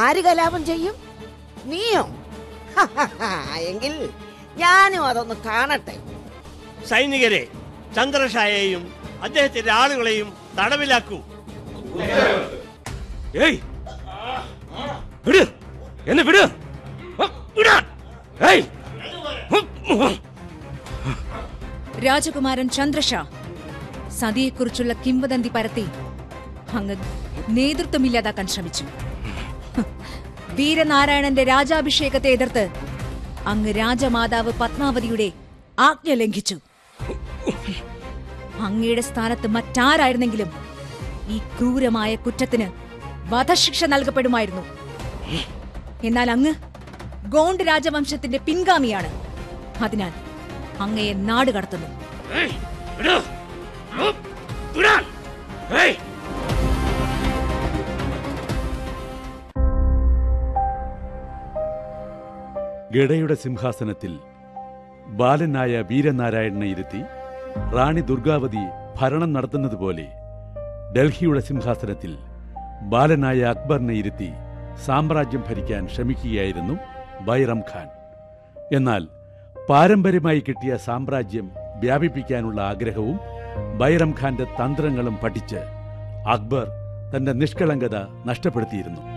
ആര് കലാപം ചെയ്യും നീയോ എങ്കിൽ ഞാനും അതൊന്ന് കാണട്ടെ സൈനികരെ ചന്ദ്രഷായെയും അദ്ദേഹത്തിന്റെ ആളുകളെയും തടവിലാക്കൂ ഏയ് വിട് എന്നെ വിട് ആ, വിടാൻ. ഏയ് ഉം, ഉം. രാജകുമാരൻ ചന്ദ്രഷാ സതിയെക്കുറിച്ചുള്ള കിംവദന്തി പരത്തി അങ്ങ് നേതൃത്വമില്ലാതാക്കാൻ ശ്രമിച്ചു ഹ്, വീരനാരായണന്റെ രാജാഭിഷേകത്തെ എതിർത്ത് അങ്ങ് രാജമാതാവ് പത്മാവതിയുടെ ആജ്ഞ ലംഘിച്ചു അങ്ങയുടെ സ്ഥാനത്ത് മറ്റാരായിരുന്നെങ്കിലും ഈ ക്രൂരമായ കുറ്റത്തിന് വധശിക്ഷ നൽകപ്പെടുമായിരുന്നു എന്നാൽ അങ്ങ് ഗോണ്ട് രാജവംശത്തിന്റെ പിൻഗാമിയാണ് അതിനാൽ അങ്ങയെ നാട് കടത്തുന്നു ഏയ്, വിട്. ഉം, വിടാൻ. ഏയ് ഗഡയുടെ സിംഹാസനത്തിൽ ബാലനായ വീരനാരായണനെ ഇരുത്തി റാണി ദുർഗാവതി ഭരണം നടത്തുന്നതുപോലെ ഡൽഹിയുടെ സിംഹാസനത്തിൽ ബാലനായ അക്ബറിനെ ഇരുത്തി സാമ്രാജ്യം ഭരിക്കാൻ ശ്രമിക്കുകയായിരുന്നു ബൈറം ഖാൻ എന്നാൽ പാരമ്പര്യമായി കിട്ടിയ സാമ്രാജ്യം വ്യാപിപ്പിക്കാനുള്ള ആഗ്രഹവും ബൈറം ഖാന്റെ തന്ത്രങ്ങളും പഠിച്ച് അക്ബർ തന്റെ നിഷ്കളങ്കത നഷ്ടപ്പെടുത്തിയിരുന്നു